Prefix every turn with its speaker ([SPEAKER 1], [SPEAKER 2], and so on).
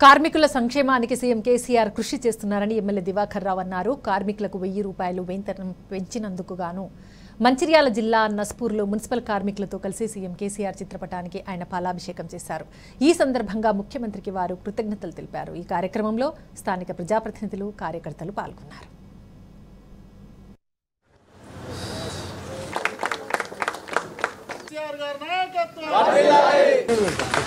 [SPEAKER 1] కార్మికుల సంక్షేమానికి సీఎం కేసీఆర్ కృషి చేస్తున్నారని ఎమ్మెల్యే దివాకర్ రావు అన్నారు కార్మికులకు వెయ్యి రూపాయలు వేతనం పెంచినందుకు గాను మంచిర్యాల జిల్లా నస్పూర్లో మున్సిపల్ కార్మికులతో కలిసి సీఎం కేసీఆర్ చిత్రపటానికి ఆయన పాలాభిషేకం చేశారు ఈ సందర్భంగా ముఖ్యమంత్రికి వారు కృతజ్ఞతలు తెలిపారు ఈ కార్యక్రమంలో స్థానిక ప్రజాప్రతినిధులు కార్యకర్తలు పాల్గొన్నారు
[SPEAKER 2] కేసీఆర్ గారి నాయకత్వం